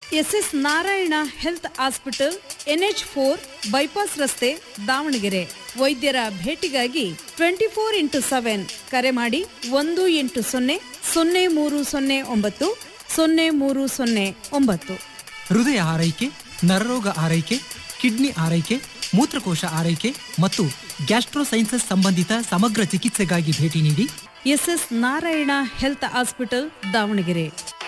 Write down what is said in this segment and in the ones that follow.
S S Narayana health hospital NH four bypass ರಸ್ತೆ ದಾವಣಗೆರೆ ವೈದ್ಯರ ಭೇಟಿಗಾಗಿ ಟ್ವೆಂಟಿ ಫೋರ್ ಇಂಟು ಸೆವೆನ್ ಕರೆ ಮಾಡಿ ಒಂದು ಎಂಟು ಸೊನ್ನೆ ಸೊನ್ನೆ ಮೂರು ಸೊನ್ನೆ ಒಂಬತ್ತು ಸೊನ್ನೆ ಮೂರು ಸೊನ್ನೆ ಒಂಬತ್ತು ಹೃದಯ ಆರೈಕೆ ನರರೋಗ ಆರೈಕೆ ಕಿಡ್ನಿ ಆರೈಕೆ ಮೂತ್ರಕೋಶ ಆರೈಕೆ ಮತ್ತು ಗ್ಯಾಸ್ಟ್ರೋಸೈನ್ಸಸ್ ಸಂಬಂಧಿತ ಸಮಗ್ರ ಚಿಕಿತ್ಸೆಗಾಗಿ ಭೇಟಿ ನೀಡಿ SS Narayana health hospital Davanagere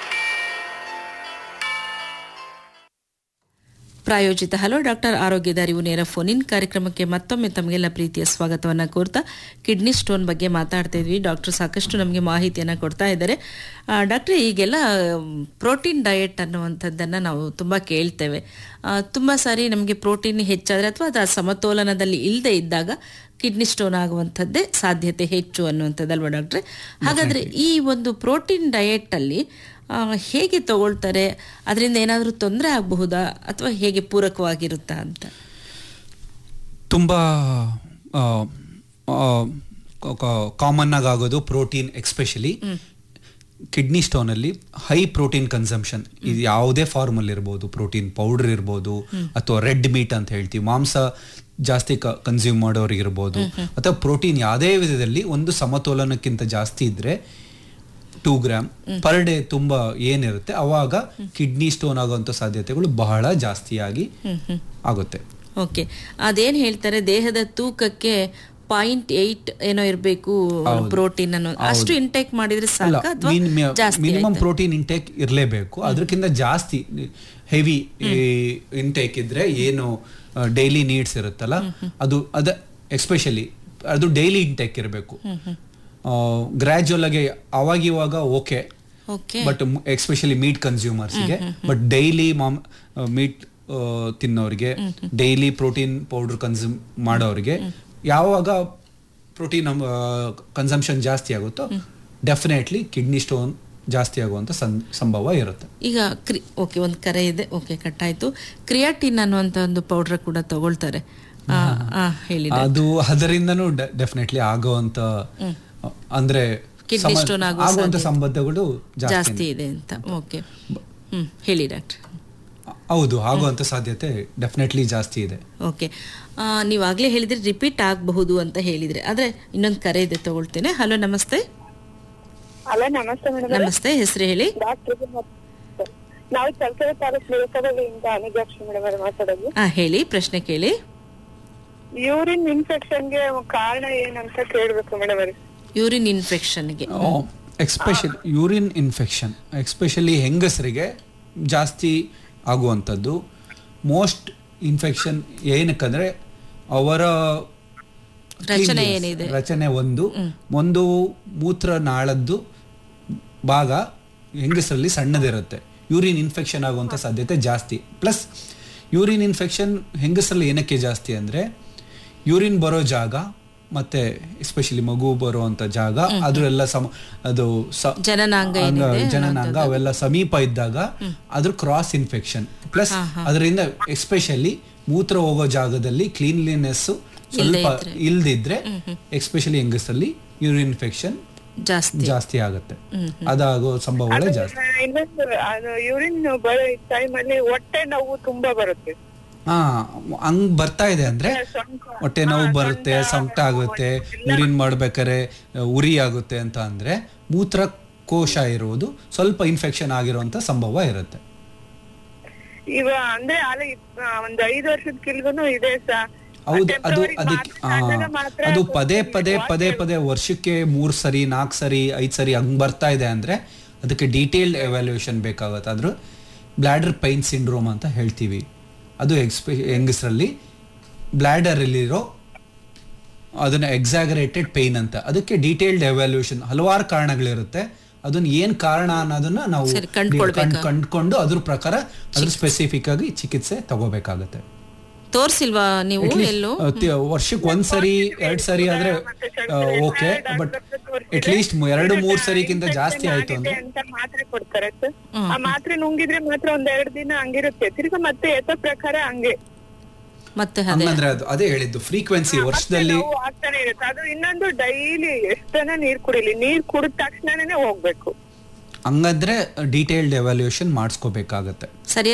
ಪ್ರಾಯೋಜಿತ ಹಲೋ ಡಾಕ್ಟರ್ ಆರೋಗ್ಯದ ಅರಿವು ನೇರ ಫೋನ್ ಇನ್ ಕಾರ್ಯಕ್ರಮಕ್ಕೆ ಮತ್ತೊಮ್ಮೆ ತಮಗೆಲ್ಲ ಪ್ರೀತಿಯ ಸ್ವಾಗತವನ್ನು ಕೋರ್ತಾ ಕಿಡ್ನಿ ಸ್ಟೋನ್ ಬಗ್ಗೆ ಮಾತಾಡ್ತಾ ಇದ್ವಿ ಡಾಕ್ಟರ್ ಸಾಕಷ್ಟು ನಮಗೆ ಮಾಹಿತಿಯನ್ನು ಕೊಡ್ತಾ ಇದ್ದಾರೆ ಆ, ಡಾಕ್ಟ್ರೆ ಈಗೆಲ್ಲ ಪ್ರೋಟೀನ್ ಡಯಟ್ ಅನ್ನುವಂಥದ್ದನ್ನು ನಾವು ತುಂಬ ಕೇಳ್ತೇವೆ ಆ, ತುಂಬ ಸಾರಿ ನಮಗೆ ಪ್ರೋಟೀನ್ ಹೆಚ್ಚಾದರೆ ಅಥವಾ ಅದು ಆ ಸಮತೋಲನದಲ್ಲಿ ಇಲ್ಲದೆ ಇದ್ದಾಗ ಕಿಡ್ನಿ ಸ್ಟೋನ್ ಆಗುವಂಥದ್ದೇ ಸಾಧ್ಯತೆ ಹೆಚ್ಚು ಅನ್ನುವಂಥದ್ದಲ್ವಾ ಡಾಕ್ಟ್ರೆ ಹಾಗಾದರೆ ಈ ಒಂದು ಪ್ರೋಟೀನ್ ಡಯೆಟ್ಟಲ್ಲಿ ಆ, ಹೇಗೆ ತಗೊಳ್ತಾರೆ ಅದರಿಂದ ಏನಾದರೂ ತೊಂದರೆ ಆಗಬಹುದಾ ಅಥವಾ ಹೇಗೆ ಪೂರಕವಾಗಿರುತ್ತಾ ಅಂತ ತುಂಬ ಕಾಮನ್ ಆಗಿ ಆಗೋದು ಪ್ರೋಟೀನ್ ಎಕ್ಸ್ಪೆಷಲಿ ಕಿಡ್ನಿ ಸ್ಟೋನಲ್ಲಿ ಹೈ ಪ್ರೋಟೀನ್ ಕನ್ಸಂಪ್ಷನ್ ಇದು ಯಾವುದೇ ಫಾರ್ಮಲ್ಲಿ ಇರ್ಬೋದು ಪ್ರೋಟೀನ್ ಪೌಡರ್ ಇರ್ಬೋದು ಅಥವಾ ರೆಡ್ ಮೀಟ್ ಅಂತ ಹೇಳ್ತೀವಿ ಮಾಂಸ ಜಾಸ್ತಿ ಕನ್ಸ್ಯೂಮ್ ಮಾಡೋರಿಗೆ ಇರ್ಬೋದು ಅಥವಾ ಪ್ರೋಟೀನ್ ಯಾವುದೇ ವಿಧದಲ್ಲಿ ಒಂದು ಸಮತೋಲನಕ್ಕಿಂತ ಜಾಸ್ತಿ ಇದ್ರೆ ಟೂ ಗ್ರಾಮ್ ಪರ್ ಡೇ ತುಂಬಾ ಏನಿರುತ್ತೆ ಅವಾಗ ಕಿಡ್ನಿ ಸ್ಟೋನ್ ಆಗುವಂತ ಸಾಧ್ಯತೆಗಳು ಬಹಳ ಜಾಸ್ತಿಯಾಗಿ ಆಗುತ್ತೆ ಓಕೆ ಅದೇನ್ ಹೇಳ್ತಾರೆ ದೇಹದ ತೂಕಕ್ಕೆ ಪಾಯಿಂಟ್ ಏಟ್ ಏನೋ ಇರಬೇಕು ಪ್ರೋಟೀನ್ ಅನ್ನೋ ಅಷ್ಟು ಇಂಟೇಕ್ ಮಾಡಿದ್ರೆ ಸಾಕ ಅಥವಾ ಜಾಸ್ತಿ ಮಿನಿಮಮ್ ಆಯ್ತಾ? ಪ್ರೋಟೀನ್ ಇಂಟೇಕ್ ಇರಲೇಬೇಕು ಅದಕ್ಕಿಂತ ಜಾಸ್ತಿ ಹೆವಿ ಇಂಟೇಕ್ ಇದ್ರೆ ಏನು ಡೈಲಿ ನೀಡ್ಸ್ ಇರುತ್ತಲ್ಲ ಅದು ಅದ ಎಸ್ಪೆಷಲಿ ಅದು ಡೈಲಿ ಇಂಟೇಕ್ ಇರಬೇಕು ಗ್ರಾಜುವಲ್ ಆಗಿ ಅವಾಗ ಇವಾಗ okay okay but especially meat ಕನ್ಸ್ಯೂಮರ್ಸ್ಗೆ ಬಟ್ ಡೈಲಿ ಮಾಮ್ ಮೀಟ್ ತಿನ್ನೋರಿಗೆ ಡೈಲಿ ಪ್ರೋಟೀನ್ ಪೌಡರ್ ಕನ್ಸ್ಯೂಮ್ ಮಾಡೋರಿಗೆ ಯಾವಾಗ ಪ್ರೋಟೀನ್ ಕನ್ಸಂಪ್ಷನ್ ಜಾಸ್ತಿ ಆಗುತ್ತೋ ಡೆಫಿನೆಟ್ಲಿ ಕಿಡ್ನಿ ಸ್ಟೋನ್ ಜಾಸ್ತಿ ಆಗುವಂತ ಸಂ- ಸಂಭವ ಇರುತ್ತೆ ಈಗ ಕ್ರಿ ಓಕೆ ಒಂದು ಕರೆ ಇದೆ ಓಕೆ ಕಟ್ಟಾಯ್ತು ಕ್ರಿಯಾಟಿನ್ ಅನ್ನುವಂಥ ಒಂದು ಪೌಡರ್ ಕೂಡ ತಗೊಳ್ತಾರೆ ಆ, ಆ, ಹೇಳಿ ಅದು ಅದರಿಂದನೂ ಡೆಫಿನೆಟ್ಲಿ ಆಗುವಂತ ಅಂದ್ರೆ Kidney ಸಮ- stone ಆಗೋ ಆಗುವಂತ ಸಾಧ್ಯತೆ. ಸಂಬಂಧಗಳು ಜಾಸ್ತಿ ಜಾಸ್ತಿ ಇದೆ ಅಂತ ಓಕೆ ಹ್ಮ್ ಹೇಳಿ ಡಾಕ್ಟರ್ ಹೌದು ಆಗುವಂತ ಸಾಧ್ಯತೆ ಡೆಫಿನೆಟ್ಲಿ ಜಾಸ್ತಿ ಇದೆ ಓಕೆ ನೀವಾಗಲೇ ಹೇಳಿದ್ರೆ ರಿಪೀಟ್ ಆಗಬಹುದು ಅಂತ ಹೇಳಿದ್ರೆ ಆದ್ರೆ ಇನ್ನೊಂದು ಕರೆ ಇದೆ ತಗೊಳ್ತೇನೆ ಹಲೋ ನಮಸ್ತೆ ಹಲೋ ನಮಸ್ತೆ ಮೇಡಮ್ ನಮಸ್ತೆ ಹೆಸರು ಹೇಳಿ ಡಾಕ್ಟರ್ ನಾವು ಚಲ್ಕೆರೆ ತಾಲೂಕು ಲೇಖಗಳಿಂದ ಅನುಜಾಕ್ಷಿ ಮೇಡಮ್ ಅವ್ರು ಮಾತಾಡೋದು ಆ ಹೇಳಿ ಪ್ರಶ್ನೆ ಕೇಳಿ ಯೂರಿನ್ ಇನ್ಫೆಕ್ಷನ್ಗೆ ಕಾರಣ ಏನಂತ ಕೇಳ್ಬೇಕು ಮೇಡಮ್ ಅವ್ರಿಗೆ ಯೂರಿನ್ ಇನ್ಫೆಕ್ಷನ್ಗೆ ಎಕ್ಸ್ಪೆಷಲ್ ಯೂರಿನ್ ಇನ್ಫೆಕ್ಷನ್ ಎಕ್ಸ್ಪೆಷಲಿ ಹೆಂಗಸರಿಗೆ ಜಾಸ್ತಿ ಆಗುವಂಥದ್ದು ಮೋಸ್ಟ್ ಇನ್ಫೆಕ್ಷನ್ ಏನಕ್ಕಂದ್ರೆ ಅವರ ರಚನೆ cleanliness, ಏನಿದೆ? ರಚನೆ ಒಂದು ಒಂದು ಮೂತ್ರ ನಾಳದ್ದು ಭಾಗ ಹೆಂಗಸರಲ್ಲಿ ಸಣ್ಣದಿರುತ್ತೆ ಯೂರಿನ್ ಇನ್ಫೆಕ್ಷನ್ ಆಗುವಂಥ ಸಾಧ್ಯತೆ ಜಾಸ್ತಿ ಪ್ಲಸ್ ಯೂರಿನ್ ಇನ್ಫೆಕ್ಷನ್ ಹೆಂಗಸರಲ್ಲಿ ಏನಕ್ಕೆ ಜಾಸ್ತಿ ಅಂದ್ರೆ ಯೂರಿನ್ ಬರೋ ಜಾಗ ಮತ್ತೆ ಎಸ್ಪೆಷಲಿ ಮಗು ಬರುವಂತ ಜಾಗ ಅದ್ರೆಲ್ಲ ಸಮ ಅದು ಸ- ಜನನಾಂಗ ಅಂಗ- ಏನಿದೆ ಜನನಾಂಗ ಅವೆಲ್ಲ ಸಮೀಪ ಇದ್ದಾಗ ಅದ್ರ ಕ್ರಾಸ್ ಇನ್ಫೆಕ್ಷನ್ ಪ್ಲಸ್ ಅದರಿಂದ ಎಸ್ಪೆಷಲಿ ಮೂತ್ರ ಹೋಗೋ ಜಾಗದಲ್ಲಿ ಕ್ಲೀನ್ಲಿನೆಸ್ ಸ್ವಲ್ಪ ಇಲ್ದಿದ್ರೆ ಎಸ್ಪೆಷಲಿ ಹೆಂಗಸಲ್ಲಿ ಯೂರಿನ್ ಇನ್ಫೆಕ್ಷನ್ ಜಾಸ್ತಿ ಜಾಸ್ತಿ ಆಗುತ್ತೆ ಅದಾಗೋ ಸಂಭವಗಳೇ ಜಾಸ್ತಿ ಇನ್ನೊಂದು ಅದು ಯೂರಿನ್ ಬರೋ ಟೈಮ್ ಅಲ್ಲಿ ಹೊಟ್ಟೆ ನೋವು ತುಂಬಾ ಬರುತ್ತೆ ಹಾ ಹಂಗ್ ಬರ್ತಾ ಇದೆ ಅಂದ್ರೆ ಹೊಟ್ಟೆ ನೋವು ಬರುತ್ತೆ ಸಂಕಟ ಆಗುತ್ತೆ ಯೂರಿನ್ ಮಾಡ್ಬೇಕಾರೆ ಆ, ಉರಿ ಆಗುತ್ತೆ ಅಂತ ಅಂದ್ರೆ ಮೂತ್ರಕೋಶ ಇರುವುದು ಸ್ವಲ್ಪ ಇನ್ಫೆಕ್ಷನ್ ಆಗಿರುವಂತ ಸಂಭವ ಇರುತ್ತೆ ಇವ ಅಂದ್ರೆ ಅಲ್ಲ ಇಪ್- ಆ, ಒಂದ್ ಐದು ವರ್ಷದ ಕಿಲ್ಗುನು ಇದೆ ಸಾ ಹೌದು ಅದು ಅದಕ್ಕೆ ಆ, ಅದು ಪದೇ ಪದೇ ಪದೇ ಪದೇ ವರ್ಷಕ್ಕೆ ಮೂರ್ ಸರಿ ನಾಲ್ಕು ಸರಿ ಐದ್ ಸರಿ ಹಂಗ್ ಬರ್ತಾ ಇದೆ ಅಂದ್ರೆ ಅದಕ್ಕೆ ಡೀಟೇಲ್ಡ್ ಎವ್ಯಾಲ್ಯೂಯೇಷನ್ ಬೇಕಾಗುತ್ತೆ ಆದ್ರೂ ಬ್ಲಾಡರ್ ಪೈನ್ ಸಿಂಡ್ರೋಮ್ ಅಂತ ಹೇಳ್ತೀವಿ ಅದು ಎಕ್ಸ್ಪೆ ಹೆಂಗಸರಲ್ಲಿ ಬ್ಲ್ಯಾಡರಲ್ಲಿರೋ ಅದನ್ನ ಎಕ್ಸಾಗರೇಟೆಡ್ ಪೈನ್ ಅಂತ ಅದಕ್ಕೆ ಡೀಟೇಲ್ಡ್ ಎವ್ಯಾಲ್ಯೂಯೇಷನ್ ಹಲವಾರು ಕಾರಣಗಳಿರುತ್ತೆ ಅದನ್ನ ಏನ್ ಕಾರಣ ಅನ್ನೋದನ್ನ ನಾವು ಸರಿ, ಕಂಡ್ಕೊಳ್ಬೇಕಾ? ಕಂಡ್- ಕಂಡ್ಕೊಂಡು ಅದ್ರ ಪ್ರಕಾರ ಅದ್ರ ಸ್ಪೆಸಿಫಿಕ್ ಆಗಿ ಚಿಕಿತ್ಸೆ ತಗೋಬೇಕಾಗತ್ತೆ ತೋರ್ಸಿಲ್ವಾ ನೀವು At least, ಎಲ್ಲೂ ಆ, ತಿ- ವರ್ಷಕ್ಕೆ ಒಂದ್ ಸರಿ ಎರಡ್ ಸರಿ ಆದ್ರೆ ಓಕೆ ಬಟ್ ಅಟ್ ಲೀಸ್ಟ್ ಎರಡು ಮೂರ್ ಸರಿಗಿಂತ ಜಾಸ್ತಿ ಆಯ್ತು ಅಂದ್ರೆ ಅಂತ ಮಾತ್ರೆ ಕೊಡ್ತಾರೆ ಸರ್ ಆ ಮಾತ್ರೆ ನುಂಗಿದ್ರೆ ಮಾತ್ರ ಒಂದ್ ಎರಡ್ ದಿನ ಹಂಗಿರುತ್ತೆ ತಿರ್ಗಾ ಮತ್ತೆ ಯಥೋ ಪ್ರಕಾರ ಹಂಗೆ ಮತ್ತೆ ಅದೇ ಹಂಗಂದ್ರೆ ಅದು ಅದೇ ಹೇಳಿದ್ದು ಫ್ರೀಕ್ವೆನ್ಸಿ ವರ್ಷದಲ್ಲಿ ನೋವು ಆಗ್ತಾನೆ ಇರುತ್ತೆ ಅದು ಇನ್ನೊಂದು ಡೈಲಿ ಎಷ್ಟನ ನೀರ್ ಕುಡಿಲಿ ನೀರ್ ಕುಡಿದ ತಕ್ಷಣನೇ ಹೋಗ್ಬೇಕು ಹಂಗಂದ್ರೆ ಡೀಟೇಲ್ಡ್ ಎವ್ಯಾಲ್ಯೂಯೇಷನ್ ಮಾಡಿಸ್ಕೋಬೇಕಾಗತ್ತೆ ಸರಿ